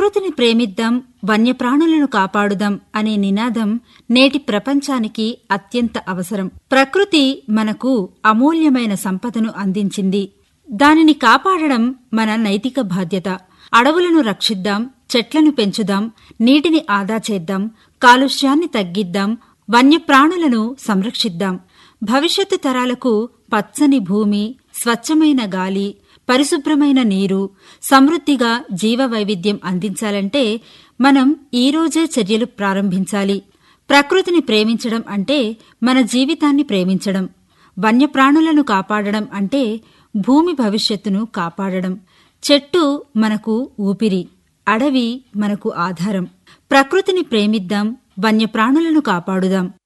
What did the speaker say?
ప్రకృతిని ప్రేమిద్దాం వన్యప్రాణులను కాపాడుదాం అనే నినాదం నేటి ప్రపంచానికి అత్యంత అవసరం ప్రకృతి మనకు అమూల్యమైన సంపదను అందించింది దానిని కాపాడడం మన నైతిక బాధ్యత అడవులను రక్షిద్దాం చెట్లను పెంచుదాం నీటిని ఆదా చేద్దాం కాలుష్యాన్ని తగ్గిద్దాం వన్యప్రాణులను సంరక్షిద్దాం భవిష్యత్తు తరాలకు పచ్చని భూమి స్వచ్ఛమైన గాలి పరిశుభ్రమైన నీరు సమృద్ధిగా జీవ వైవిధ్యం అందించాలంటే మనం ఈరోజే చర్యలు ప్రారంభించాలి ప్రకృతిని ప్రేమించడం అంటే మన జీవితాన్ని ప్రేమించడం వన్యప్రాణులను కాపాడడం అంటే భూమి భవిష్యత్తును కాపాడడం చెట్టు మనకు ఊపిరి అడవి మనకు ఆధారం ప్రకృతిని ప్రేమిద్దాం వన్యప్రాణులను కాపాడుదాం